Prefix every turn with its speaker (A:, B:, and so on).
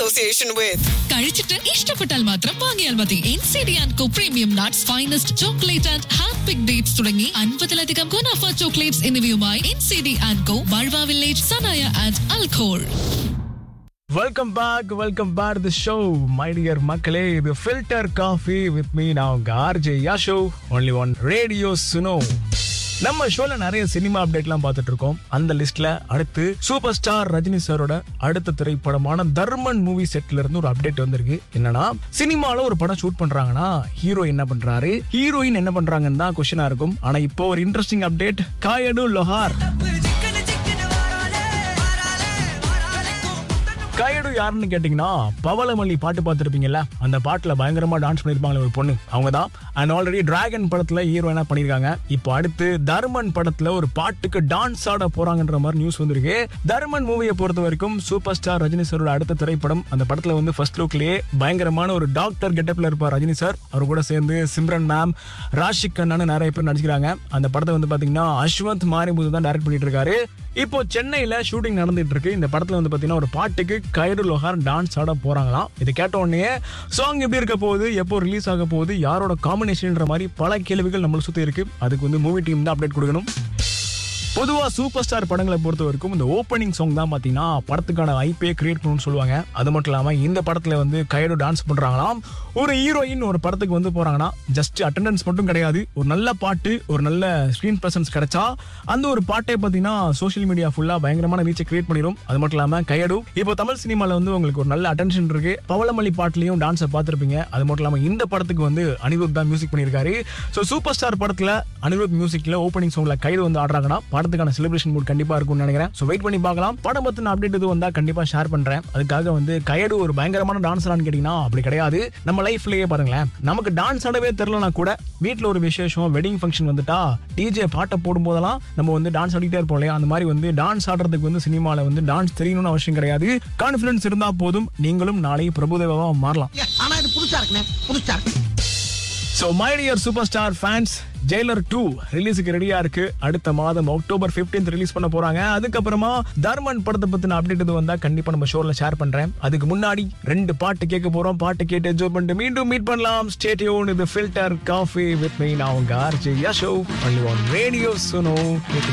A: association with.
B: കഴിച്ചിട്ട് ഇഷ്ടപ്പെട്ടാൽ മാത്രം വാങ്ങിയാൽ മതി N C D and co premium nuts finest chocolate and hand pick dates തുടങ്ങി അൻപതിലധികം ഗുണാഫ ചോക്ലേറ്റ്സ് എന്നിവയുമായി N C D and co ബൾവ വില്ലേജ് സനായ ആൻഡ് അൽഖോൾ
C: welcome back welcome back the show my dear மக்களே இது ஃபில்டர் காஃபி வித் மீ நான் உங்க RJ Yasho only one radio Suno நம்ம ஷோல நிறைய சினிமா அப்டேட்லாம் பார்த்துட்டு இருக்கோம் அந்த லிஸ்ட்ல அடுத்து சூப்பர் ஸ்டார் ரஜினி சாரோட அடுத்த திரைப்படமான தர்மன் மூவி செட்ல இருந்து ஒரு அப்டேட் வந்திருக்கு என்னன்னா சினிமால ஒரு படம் ஷூட் பண்றாங்கன்னா ஹீரோ என்ன பண்றாரு ஹீரோயின் என்ன பண்றாங்கன்னு தான் கொஸ்டினா இருக்கும் ஆனா இப்போ ஒரு இன்ட்ரெஸ்டிங் அப்டேட் காயடு லொஹார் கையடு யாருன்னு கேட்டிங்கன்னா பவளமல்லி பாட்டு பார்த்துருப்பீங்கல்ல அந்த பாட்டில் பயங்கரமா டான்ஸ் பண்ணியிருப்பாங்களே ஒரு பொண்ணு அவங்க தான் அண்ட் ஆல்ரெடி டிராகன் படத்தில் ஹீரோயினா பண்ணியிருக்காங்க இப்போ அடுத்து தர்மன் படத்தில் ஒரு பாட்டுக்கு டான்ஸ் ஆட போறாங்கன்ற மாதிரி நியூஸ் வந்திருக்கு தர்மன் மூவியை பொறுத்த வரைக்கும் சூப்பர் ஸ்டார் ரஜினி சாரோட அடுத்த திரைப்படம் அந்த படத்தில் வந்து ஃபர்ஸ்ட் லுக்லேயே பயங்கரமான ஒரு டாக்டர் கெட்டப்ல இருப்பார் ரஜினி சார் அவர் கூட சேர்ந்து சிம்ரன் மேம் ராஷிக் கண்ணான்னு நிறைய பேர் நடிச்சிருக்காங்க அந்த படத்தை வந்து பார்த்தீங்கன்னா அஸ்வந்த் மாரிமுது தான் டைரக்ட் பண்ணிட்டு இருக்காரு இப்போ சென்னையில ஷூட்டிங் நடந்துட்டு இருக்கு இந்த படத்துல வந்து பாத்தீங்கன்னா ஒரு பாட்டுக்கு கயிறு லோஹார் டான்ஸ் ஆட போறாங்களாம் இது கேட்ட உடனே சாங் எப்படி இருக்க போகுது எப்போ ரிலீஸ் ஆக போகுது யாரோட காம்பினேஷன்ன்ற மாதிரி பல கேள்விகள் நம்மளை சுத்தி இருக்கு அதுக்கு வந்து மூவி டீம் தான் அப்டேட் கொடுக்கணும் பொதுவா சூப்பர் ஸ்டார் படங்களை பொறுத்த வரைக்கும் இந்த ஓப்பனிங் சாங் தான் பாத்தீங்கன்னா படத்துக்கான ஐப்பே கிரியேட் பண்ணணும்னு சொல்லுவாங்க அது மட்டும் இல்லாம இந்த படத்துல வந்து கையடு டான்ஸ் பண்றாங்களாம் ஒரு ஹீரோயின் ஒரு படத்துக்கு வந்து போறாங்கன்னா ஜஸ்ட் அட்டெண்டன்ஸ் மட்டும் கிடையாது ஒரு நல்ல பாட்டு ஒரு நல்ல ஸ்கிரீன் பிரசன்ஸ் கிடைச்சா அந்த ஒரு பாட்டை பாத்தீங்கன்னா சோஷியல் மீடியா ஃபுல்லா பயங்கரமான ரீச்சை கிரியேட் பண்ணிடும் அது மட்டும் இல்லாம கையடு இப்போ தமிழ் சினிமால வந்து உங்களுக்கு ஒரு நல்ல அட்டென்ஷன் இருக்கு பவளமல்லி பாட்டுலயும் டான்ஸை பார்த்திருப்பீங்க அது மட்டும் இல்லாம இந்த படத்துக்கு வந்து அனிருத் தான் மியூசிக் பண்ணியிருக்காரு ஸோ சூப்பர் ஸ்டார் படத்துல அனிருத் மியூசிக்ல ஓப்பனிங் சாங்ல கைது வந்து ஆடுறாங்கன்னா படத்துக்கான செலிப்ரேஷன் மூட் கண்டிப்பா இருக்கும்னு நினைக்கிறேன் ஸோ வெயிட் பண்ணி பார்க்கலாம் படம் பத்தின அப்டேட் இது வந்தா கண்டிப்பா ஷேர் பண்றேன் அதுக்காக வந்து கையடு ஒரு பயங்கரமான டான்ஸரான்னு கேட்டீங்கன்னா அப்படி கிடையாது நம்ம லைஃப்லயே பாருங்களேன் நமக்கு டான்ஸ் ஆடவே தெரியலனா கூட வீட்ல ஒரு விசேஷம் வெட்டிங் ஃபங்க்ஷன் வந்துட்டா டிஜே பாட்டை போடும் போதெல்லாம் நம்ம வந்து டான்ஸ் ஆடிட்டே இருப்போம் இல்லையா அந்த மாதிரி வந்து டான்ஸ் ஆடுறதுக்கு வந்து சினிமால வந்து டான்ஸ் தெரியணும்னு அவசியம் கிடையாது கான்ஃபிடன்ஸ் இருந்தா போதும் நீங்களும் நாளை பிரபுதேவாவா மாறலாம்
D: ஆனா இது புதுசா இருக்குண்ணே புதுசா இருக்கு
C: so my dear super star fans Jailer two ரிலீஸுக்கு ரெடியா இருக்கு அடுத்த மாதம் அக்டோபர் 15th ரிலீஸ் பண்ண போறாங்க அதுக்கப்புறமா தர்மன் படத்தை பத்தின அப்டேட் இது வந்தா கண்டிப்பா நம்ம ஷோல ஷேர் பண்றேன் அதுக்கு முன்னாடி ரெண்டு பாட்டு கேட்க போறோம் பாட்டு கேட்டு என்ஜாய் பண்ணிட்டு மீண்டும் மீட் பண்ணலாம் ஸ்டேடியோன் இது ஃபில்டர் காஃபி வித் மீ நான் உங்க RJ Yasho only one radio சுனோ